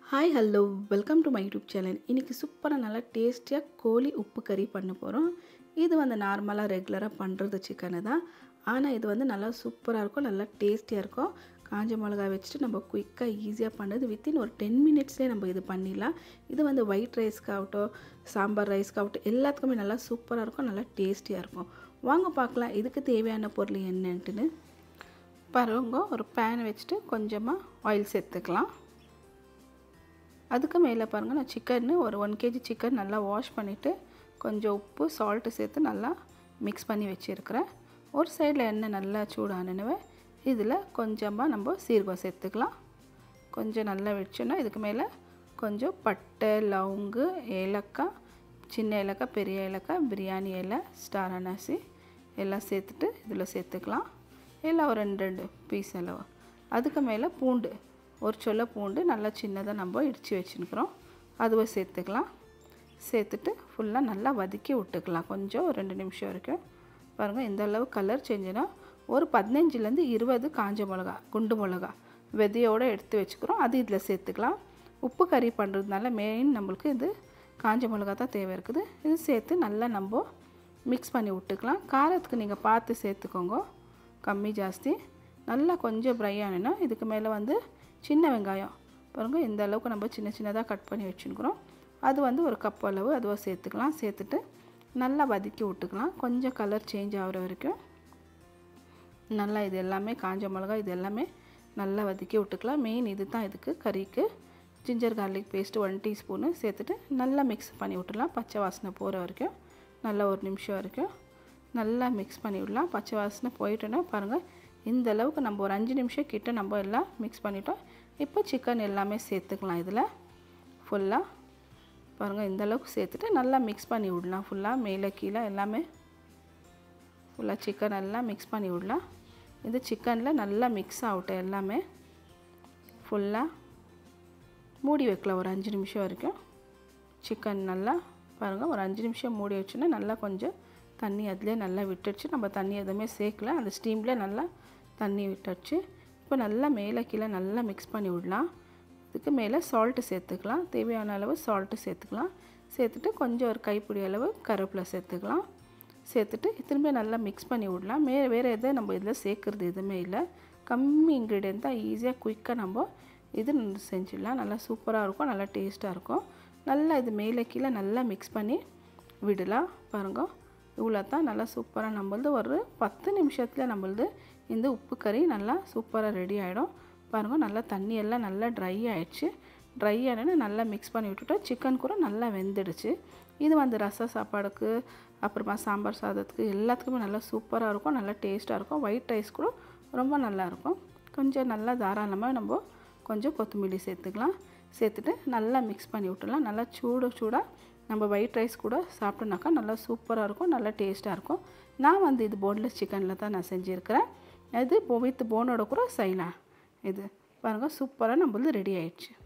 hi hello welcome to my YouTube channel இன்றைக்கி சூப்பராக நல்லா டேஸ்டியாக கோழி உப்பு கறி பண்ண போகிறோம் இது வந்து நார்மலாக ரெகுலராக பண்ணுறது சிக்கனு தான் ஆனால் இது வந்து நல்லா சூப்பராக இருக்கும் நல்லா டேஸ்டியாக இருக்கும் காஞ்ச மிளகா வச்சுட்டு நம்ம குயிக்காக ஈஸியாக பண்ணுறது வித்தின் ஒரு டென் மினிட்ஸ்லேயே நம்ம இது பண்ணிடலாம் இது வந்து ஒயிட் ரைஸ்க்காகட்டும் சாம்பார் ரைஸ்க்காகட்டும் எல்லாத்துக்குமே நல்லா சூப்பராக இருக்கும் நல்லா டேஸ்டியாக இருக்கும் வாங்க பார்க்கலாம் இதுக்கு தேவையான பொருள் என்னன்ட்டுன்னு பாருங்க ஒரு பேன் வச்சுட்டு கொஞ்சமாக ஆயில் சேர்த்துக்கலாம் அதுக்கு மேலே பாருங்கள் நான் சிக்கன்னு ஒரு ஒன் கேஜி சிக்கன் நல்லா வாஷ் பண்ணிவிட்டு கொஞ்சம் உப்பு சால்ட்டு சேர்த்து நல்லா மிக்ஸ் பண்ணி வச்சுருக்கிறேன் ஒரு சைடில் எண்ணெய் நல்லா சூடானவே இதில் கொஞ்சமாக நம்ம சீரகம் சேர்த்துக்கலாம் கொஞ்சம் நல்லா வச்சோன்னா இதுக்கு மேலே கொஞ்சம் பட்டை லவங்கு ஏலக்காய் சின்ன ஏலக்காய் பெரிய ஏலக்காய் பிரியாணி இலை ஸ்டார் அனாசி எல்லாம் சேர்த்துட்டு இதில் சேர்த்துக்கலாம் எல்லாம் ஒரு ரெண்டு ரெண்டு பீஸ் அளவு அதுக்கு மேலே பூண்டு ஒரு சொல்ல பூண்டு நல்லா சின்னதாக நம்ம இடித்து வச்சுருக்குறோம் அதுவை சேர்த்துக்கலாம் சேர்த்துட்டு ஃபுல்லாக நல்லா வதக்கி விட்டுக்கலாம் கொஞ்சம் ஒரு ரெண்டு நிமிஷம் வரைக்கும் பாருங்கள் இந்த அளவு கலர் சேஞ்சுனா ஒரு பதினஞ்சுலேருந்து இருபது காஞ்ச மிளகா குண்டு மிளகா விதையோடு எடுத்து வச்சுக்கிறோம் அது இதில் சேர்த்துக்கலாம் உப்பு கறி பண்ணுறதுனால மெயின் நம்மளுக்கு இது காஞ்ச மிளகா தான் தேவை இருக்குது இது சேர்த்து நல்லா நம்ம மிக்ஸ் பண்ணி விட்டுக்கலாம் காரத்துக்கு நீங்கள் பார்த்து சேர்த்துக்கோங்க கம்மி ஜாஸ்தி நல்லா கொஞ்சம் ப்ரை ஆனினா இதுக்கு மேலே வந்து சின்ன வெங்காயம் பாருங்கள் இந்த அளவுக்கு நம்ம சின்ன சின்னதாக கட் பண்ணி வச்சுருக்குறோம் அது வந்து ஒரு கப் அளவு அதுவாக சேர்த்துக்கலாம் சேர்த்துட்டு நல்லா வதக்கி விட்டுக்கலாம் கொஞ்சம் கலர் சேஞ்ச் ஆகிற வரைக்கும் நல்லா இது எல்லாமே காஞ்ச மிளகா இது எல்லாமே நல்லா வதக்கி விட்டுக்கலாம் மெயின் இது தான் இதுக்கு கறிக்கு ginger garlic paste one teaspoon சேர்த்துட்டு நல்லா மிக்ஸ் பண்ணி விட்டுலாம் பச்சை வாசனை போகிற வரைக்கும் நல்லா ஒரு நிமிஷம் வரைக்கும் நல்லா மிக்ஸ் பண்ணி விடலாம் பச்சை வாசனை போயிட்டோன்னா பாருங்கள் இந்த அளவுக்கு நம்ம ஒரு அஞ்சு நிமிஷம் கிட்ட நம்ம எல்லாம் மிக்ஸ் பண்ணிட்டோம் இப்போ சிக்கன் எல்லாமே சேர்த்துக்கலாம் இதில் ஃபுல்லாக பாருங்கள் இந்த அளவுக்கு சேர்த்துட்டு நல்லா மிக்ஸ் பண்ணி விடலாம் ஃபுல்லாக மேலே கீழே எல்லாமே ஃபுல்லாக சிக்கன் எல்லாம் மிக்ஸ் பண்ணி விடலாம் இது சிக்கனில் நல்லா மிக்ஸ் ஆகட்டும் எல்லாமே ஃபுல்லாக மூடி வைக்கலாம் ஒரு அஞ்சு நிமிஷம் வரைக்கும் சிக்கன் நல்லா பாருங்கள் ஒரு அஞ்சு நிமிஷம் மூடி வச்சோன்னா நல்லா கொஞ்சம் தண்ணி அதிலே நல்லா விட்டுடுச்சு நம்ம தண்ணி எதுவுமே சேர்க்கல அந்த ஸ்டீமில் நல்லா தண்ணி விட்டுடுச்சு இப்போ நல்லா மேலே கீழே நல்லா மிக்ஸ் பண்ணி விடலாம் இதுக்கு மேலே சால்ட்டு சேர்த்துக்கலாம் தேவையான அளவு சால்ட்டு சேர்த்துக்கலாம் சேர்த்துட்டு கொஞ்சம் ஒரு கைப்பிடி அளவு கருவேப்பிலை சேர்த்துக்கலாம் சேர்த்துட்டு திரும்பி நல்லா மிக்ஸ் பண்ணி விடலாம் மே வேறு எதுவும் நம்ம இதில் சேர்க்குறது எதுவுமே இல்லை கம்மி இன்க்ரீடியன்ட் தான் ஈஸியாக குயிக்காக நம்ம இது செஞ்சிடலாம் நல்லா சூப்பராக இருக்கும் நல்லா டேஸ்ட்டாக இருக்கும் நல்லா இது மேலே கீழே நல்லா மிக்ஸ் பண்ணி விடலாம் பாருங்கள் இவ்வளோ தான் நல்லா சூப்பராக நம்மளது ஒரு பத்து நிமிஷத்தில் நம்மளது இந்த உப்பு கறி நல்லா சூப்பராக ரெடி ஆகிடும் பாருங்கள் நல்லா தண்ணி எல்லாம் நல்லா ட்ரை ஆகிடுச்சு ட்ரை ஆனோன்னு நல்லா மிக்ஸ் பண்ணி விட்டுட்டோம் சிக்கன் கூட நல்லா வெந்துடுச்சு இது வந்து ரச சாப்பாடுக்கு அப்புறமா சாம்பார் சாதத்துக்கு எல்லாத்துக்குமே நல்லா சூப்பராக இருக்கும் நல்லா டேஸ்ட்டாக இருக்கும் ஒயிட் ரைஸ் கூட ரொம்ப நல்லாயிருக்கும் கொஞ்சம் நல்லா தாராளமாக நம்ம கொஞ்சம் கொத்தமல்லி சேர்த்துக்கலாம் சேர்த்துட்டு நல்லா மிக்ஸ் பண்ணி விட்டுடலாம் நல்லா சூடு சூடாக நம்ம ஒயிட் ரைஸ் கூட சாப்பிட்டோன்னாக்கா நல்லா சூப்பராக இருக்கும் நல்லா டேஸ்ட்டாக இருக்கும் நான் வந்து இது போன்லெஸ் சிக்கனில் தான் நான் செஞ்சுருக்கிறேன் இது வித் போனோட கூட செய்யலாம் இது பாருங்கள் சூப்பராக நம்மளது ரெடி ஆயிடுச்சு